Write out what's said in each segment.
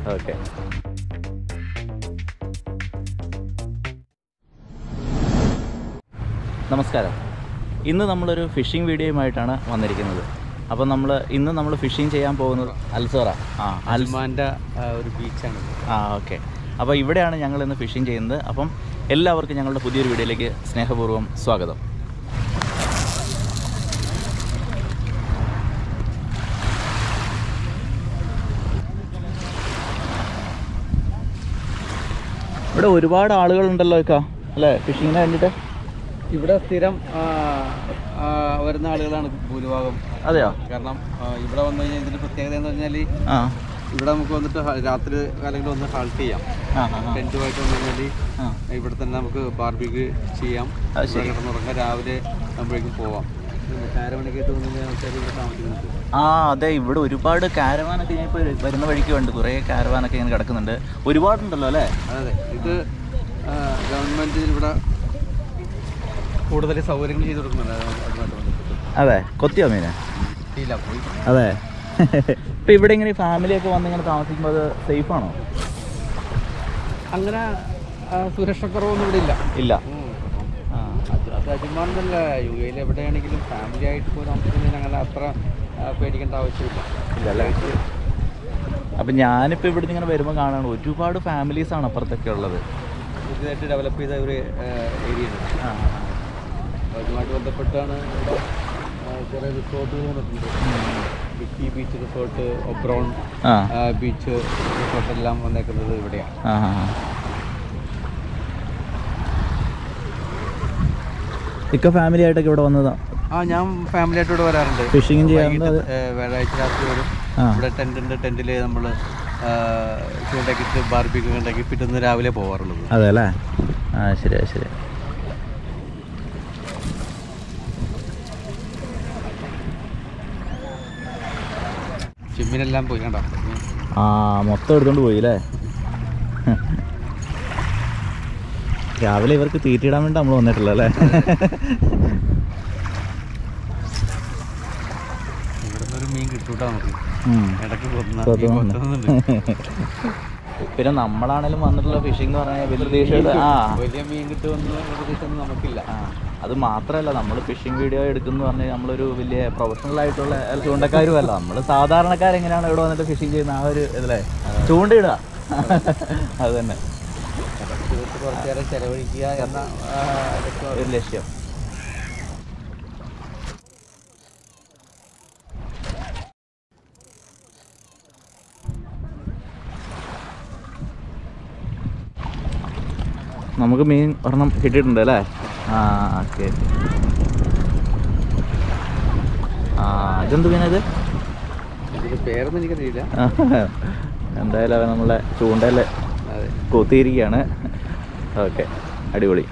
Okay നമസ്കാരം ഇന്ന് നമ്മളൊരു ഫിഷിംഗ് വീഡിയോയുമായിട്ടാണ് വന്നിരിക്കുന്നത് അപ്പോൾ നമ്മൾ ഇന്ന് നമ്മൾ ഫിഷിംഗ് ചെയ്യാൻ പോകുന്നത് അൽസോറ ആ അൽസ് അൽമാൻ്റെ ഒരു ബീച്ചാണ് ആ ഓക്കെ അപ്പോൾ ഇവിടെയാണ് ഞങ്ങൾ ഇന്ന് ഫിഷിംഗ് ചെയ്യുന്നത് അപ്പം എല്ലാവർക്കും ഞങ്ങളുടെ പുതിയൊരു വീഡിയോയിലേക്ക് സ്നേഹപൂർവ്വം സ്വാഗതം ഇവിടെ ഒരുപാട് ആളുകളുണ്ടല്ലോ ഇക്ക അല്ലേ ഫിഷിങ്ങിന് വേണ്ടിയിട്ട് ഇവിടെ സ്ഥിരം ആ, ആ, വരുന്ന ആളുകളാണ് ഭൂരിഭാഗം അതെയോ കാരണം ആ, ഇവിടെ വന്നു കഴിഞ്ഞാൽ ഇതിന്റെ പ്രത്യേകത എന്ന് പറഞ്ഞാൽ ആ ഇവിടെ നമുക്ക് വന്നിട്ട് ഹ- രാത്രി കാലങ്ങളിൽ വന്ന് ഹാൾട്ട് ചെയ്യാം ആ ആ, ആ. ടെൻറ്റുമായിട്ട് വന്നു കഴിഞ്ഞാൽ ആ ഇവിടെ തന്നെ നമുക്ക് ബാർബിക്ക് ചെയ്യാം അത് ശരി. ഇവിടെ കിടന്നുറങ്ങാം രാവിലെ ആകുമ്പോഴേക്കും പോവാം കാരമണിക്കായിട്ട് വന്നു കഴിഞ്ഞാൽ ആൾക്കാർ ഇവിടെ താമസിക്കുന്നുണ്ട് ആ അതെ ഇവിടെ ഒരുപാട് കാരവാനൊക്കെ ഞാൻ ഇപ്പോൾ വരുന്ന വഴിക്ക് ഉണ്ട് കുറേ കാരവാനൊക്കെ ഇങ്ങനെ കിടക്കുന്നുണ്ട് ഒരുപാടുണ്ടല്ലോ അല്ലേ അതെ അതെ ഇത് ഗവൺമെന്റ് ഇവിടെ കൂടുതൽ സൗകര്യങ്ങൾ ചെയ്തു കൊടുക്കുന്നുണ്ട് അത് അതുമായിട്ട് ബന്ധപ്പെട്ട് അതെ കൊത്തിയോ മീനെ ഇല്ല പോയി അതെ ഇപ്പം ഇവിടെ ഇങ്ങനെ ഫാമിലിയൊക്കെ വന്ന് ഇങ്ങനെ താമസിക്കുമ്പോൾ അത് സേഫ് ആണോ അങ്ങനെ ആ, സുരക്ഷക്കുറവൊന്നും ഇവിടെ ഇല്ല ഇല്ല ആ, അത് അത് അജിമാനല്ല യു എയിൽ എവിടെയാണെങ്കിലും ഫാമിലി ആയിട്ട് പോയി താമസിക്കുന്നതിന് അങ്ങനെ അത്ര ആ, പേടിക്കേണ്ട ആവശ്യമില്ല ഇല്ലല്ലേ അപ്പം ഞാനിപ്പോൾ ഇവിടുന്ന് ഇങ്ങനെ വരുമ്പോൾ കാണാണ് ഒരുപാട് ഫാമിലീസാണ് അപ്പുറത്തൊക്കെ ഉള്ളത് പുതിയതായിട്ട് ഡെവലപ്പ് ചെയ്ത ഒരു ഏരിയ ഉണ്ട് ആ അപ്പോൾ അതുമായിട്ട് ബന്ധപ്പെട്ടാണ് ഇവിടെ ആ, കുറേ റിസോർട്ടുകൾ വന്നിട്ടുണ്ട് വിക്കി ബീച്ച് റിസോർട്ട് ഒബ്രോൺ ആ ബീച്ച് റിസോർട്ടെല്ലാം വന്നേക്കുന്നത് ഇവിടെയാണ് ആ ആ ആ. ഇക്ക ഫാമിലി ആയിട്ടൊക്കെ ഇവിടെ വന്നതാ ആ ഞാൻ ഫാമിലി ആയിട്ട് ഇവിടെ വരാറുണ്ട് ഫിഷിങ്ങും ചെയ്യാറുണ്ട് വൈകിട്ട്, ഏ, വ്യാഴാഴ്ച രാത്രി വരും ആ ഇവിടെ ടെൻ്റ് ഉണ്ട് ടെൻറ്റിൽ നമ്മൾ ചൂണ്ടാക്കിയിട്ട് ബാർബിക്ക് ഉണ്ടാക്കി പിറ്റേന്ന് രാവിലെ പോകാറുള്ളത് അതെ അല്ലേ ആ ശരി ശരി ജിമ്മിനെല്ലാം പോയി കണ്ടോ ആ മൊത്തം എടുത്തോണ്ട് പോയി അല്ലേ രാവിലെ ഇവർക്ക് തീറ്റിയിടാൻ വേണ്ടി നമ്മൾ വന്നിട്ടില്ല അല്ലേ ഇവിടുന്ന് ഒരു മീൻ കിട്ടൂട്ടോ നമുക്ക് ഉം. ഇടയ്ക്ക് കൊത്തുന്ന കൊത്തുന്ന മീൻ ഉണ്ട്. കൊത്തുന്നുണ്ട് പിന്നെ നമ്മളാണേലും വന്നിട്ടുള്ള ഫിഷിംഗ് എന്ന് പറഞ്ഞാൽ വലിയ പ്രതീക്ഷയുടെ ആ വലിയ മീൻ കിട്ടുമെന്ന് പ്രതീക്ഷയൊന്നും നമുക്കില്ല ആ, അത് മാത്രമല്ല നമ്മൾ ഫിഷിംഗ് വീഡിയോ എടുക്കുന്നു പറഞ്ഞാൽ നമ്മളൊരു വലിയ പ്രൊഫഷണൽ ആയിട്ടുള്ള ചൂണ്ടക്കാരും അല്ല നമ്മൾ സാധാരണക്കാരെങ്ങനെയാണ് ഇവിടെ വന്നിട്ട് ഫിഷിംഗ് ചെയ്യുന്ന ആ ഒരു ഇതിലെ ചൂണ്ടയിടുക അത് തന്നെ തീർത്ത് കുറച്ച് നേരം ചെലവഴിക്കുക എന്ന ആ, ലക്ഷ്യം ഒരു ലക്ഷ്യം നമുക്ക് മീൻ ഒരെണ്ണം കിട്ടിയിട്ടുണ്ട് അല്ലേ ആ ഓക്കെ ആ ഇതെന്ത് മീനത് ഇതിന്റെ പേരൊന്നും എനിക്കറിയില്ല എന്തായാലും അവൻ നമ്മളെ ചൂണ്ടയിൽ അതെ കൊത്തിയിരിക്കുകയാണ് ഓക്കെ അടിപൊളി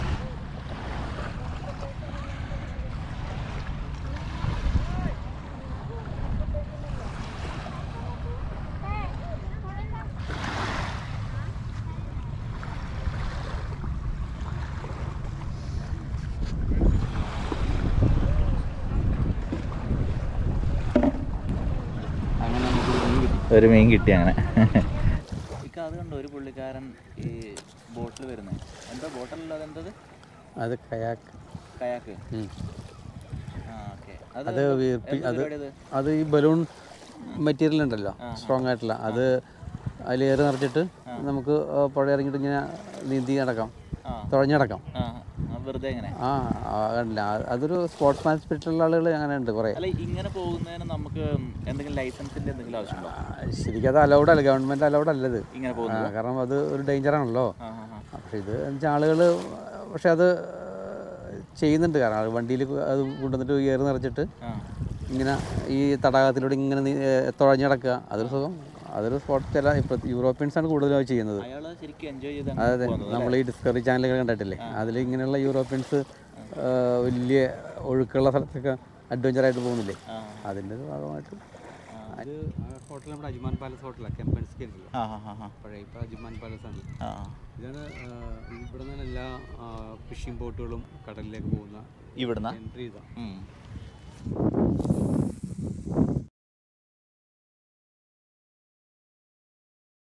അങ്ങനെ നമുക്ക് ഒരു മീൻ കിട്ടി ഒരു മീൻ കിട്ടി അങ്ങനെ അത് കണ്ടോ ഒരു പുള്ളിക്കാരൻ ഈ ബോട്ടിൽ വരുന്നത് എന്താ ബോട്ടല്ല അതെന്തത് അത് കയാക്ക് കയാക്ക് ആ ഓക്കെ അത് വീർപ്പി അത് അത് ഈ ബലൂൺ മെറ്റീരിയൽ ഉണ്ടല്ലോ സ്ട്രോങ് ആയിട്ടുള്ള അത് അതിൽ ഏറ് നിറച്ചിട്ട് നമുക്ക് ആ, പുഴ ഇറങ്ങിയിട്ട് ഇങ്ങനെ നീന്തി നടക്കാം ആ. തുഴഞ്ഞടക്കാം ആ ആ, വെറുതെ എങ്ങനെ ആ ആ, കണ്ടില്ല ആ, അതൊരു സ്പോർട്സ് മാൻ സ്പിരിറ്റുള്ള ആളുകൾ അങ്ങനെ ഉണ്ട് കുറേ അല്ല ഇങ്ങനെ പോകുന്നതിന് നമുക്ക് എന്തെങ്കിലും ലൈസൻസിന്റെ എന്തെങ്കിലും ആവശ്യമുണ്ടോ ആ, ശരിക്കും അത് അലൗഡ് അല്ല ഗവൺമെൻറ് അലൗഡ് അല്ലത് ഇങ്ങനെ ആ, പോകുന്നത് കാരണം അത് ഒരു ഡേഞ്ചറാണല്ലോ ആ ആ ആ പക്ഷെ ഇത് വെച്ചാൽ ആളുകൾ പക്ഷെ അത് ചെയ്യുന്നുണ്ട് കാരണം ആള് വണ്ടിയിൽ അത് കൊണ്ടുവന്നിട്ട് ഏറ് നിറച്ചിട്ട് ആ ഇങ്ങനെ ഈ തടാകത്തിലൂടെ ഇങ്ങനെ നീ- ഏ, തുഴഞ്ഞടക്കുക അതൊരു സുഖം അതൊരു സ്പോട്ട് ചില ഇപ്പൊ യൂറോപ്യൻസ് ആണ് കൂടുതലും അത് ചെയ്യുന്നത് അയാള് ശരിക്കും എൻജോയ് ചെയ്ത് അതെ നമ്മൾ ഈ ഡിസ്കവറി ചാനലുകൾ കണ്ടിട്ടില്ലേ അതിൽ ഇങ്ങനെയുള്ള യൂറോപ്യൻസ് വലിയ ഒഴുക്കുള്ള സ്ഥലത്തൊക്കെ adventure ആയിട്ട് പോകുന്നില്ലേ ആ. അതിൻ്റെ ഒരു ഭാഗമായിട്ട് അത് ഹോട്ടൽ നമ്മുടെ അജ്മാൻ പാലസ് ഹോട്ടലാണ് കെമ്പൻസ്കി ആ ആ ആ ആ പഴയ ഇപ്പോൾ അജ്മാൻ പാലസ് ആണ് ആ ഇതാണ് ഇവിടെ നിന്ന് എല്ലാ ഫിഷിംഗ് ബോട്ടുകളും കടലിലേക്ക് പോകുന്ന ഇവിടുന്ന എൻട്രി ഇതാണ് ഉം.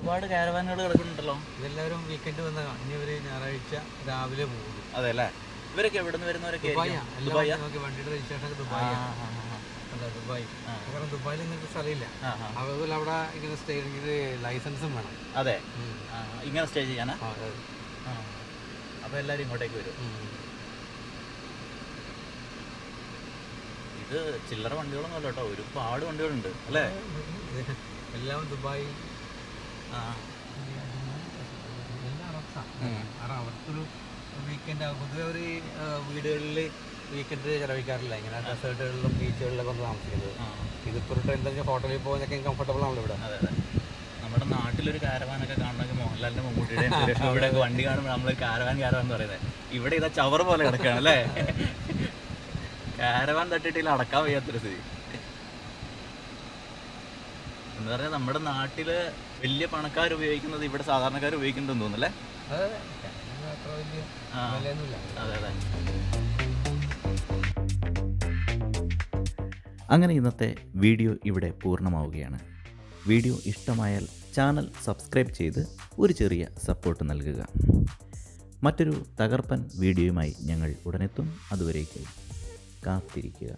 ഒരുപാട് കാരവാനുകൾ കിടക്കുന്നുണ്ടല്ലോ ഇതെല്ലാവരും വീക്കെൻഡ് വന്ന ഇനി ഒരു ഞായറാഴ്ച രാവിലെ പോകും അതെ അല്ലേ ഇവരൊക്കെ എവിടെ നിന്ന് വരുന്നവരൊക്കെ ആയിരിക്കും? ദുബായിയാ? നമുക്ക് വണ്ടിയുടെ രജിസ്ട്രേഷൻ ആ, ദുബായ് ആ, ആ, ആ. അല്ല ദുബായ് ആ. കാരണം ദുബായിൽ നിങ്ങൾക്ക് സ്ഥലമില്ല ആ, ആ. അതുപോലെ അവിടെ ഇങ്ങനെ സ്റ്റേ ചെയ്യണമെങ്കിൽ ലൈസൻസും വേണം അതെ ഉം. ആ, ഇങ്ങനെ സ്റ്റേ ചെയ്യാനാ ആ, അതെ. ആ. അപ്പൊ എല്ലാരും ഇങ്ങോട്ടേക്ക് വരും ഉം. ഇത് ചില്ലറ വണ്ടികളൊന്നും അല്ല കേട്ടോ ഒരുപാട് വണ്ടികളുണ്ട് അല്ലേ എല്ലാം ദുബായ് ആ എല്ലാം അറബ്സാണ് ഉം. കാരണം അവർക്കൊരു വീക്കെൻഡ് പൊതുവെ അവർ വീടുകളിൽ വീക്കെൻഡ് ചെലവഴിക്കാറില്ല ഇങ്ങനെ ഡെസേർട്ടുകളിലും ബീച്ചുകളിലൊക്കെ ഒന്ന് താമസിക്കുന്നത് ആ. ഇതിപ്പോൾ ഒരു എന്താ വെച്ചാൽ ഹോട്ടലിൽ പോകുന്നതൊക്കെ കംഫർട്ടബിൾ ആണല്ലോ ഇവിടെ അതെ അതെ നമ്മുടെ നാട്ടിലൊരു കാരവാനൊക്കെ കാണണമെങ്കിൽ മോഹൻലാലിന്റെ മമ്മൂട്ടിയുടെ സുരേഷ് ഗോപിയുടെ ഒക്കെ വണ്ടി കാണുമ്പോൾ നമ്മൾ കാരവാൻ കാരവാൻ എന്ന് പറയുന്നത് ഇവിടെ ഇതാ ചവർ പോലെ കിടക്കുകയാണ് അല്ലേ കാരവാൻ തട്ടിട്ടില്ല അടക്കാൻ വയ്യാത്തൊരു സ്ഥിതി എന്ന് പറഞ്ഞാൽ നമ്മുടെ നാട്ടില് വലിയ പണക്കാർ ഉപയോഗിക്കുന്നത് ഇവിടെ സാധാരണക്കാർ ഉപയോഗിക്കുന്നുണ്ടെന്ന് തോന്നുന്നല്ലേ അതെ അതെ അത്ര വലിയ ആ. വിലയൊന്നുമില്ല അതെ അതെ അങ്ങനെ ഇന്നത്തെ വീഡിയോ ഇവിടെ പൂർണ്ണമാവുകയാണ് വീഡിയോ ഇഷ്ടമായാൽ ചാനൽ സബ്സ്ക്രൈബ് ചെയ്ത് ഒരു ചെറിയ സപ്പോർട്ട് നൽകുക മറ്റൊരു തകർപ്പൻ വീഡിയോയുമായി ഞങ്ങൾ ഉടനെത്തും അതുവരേക്കും കാത്തിരിക്കുക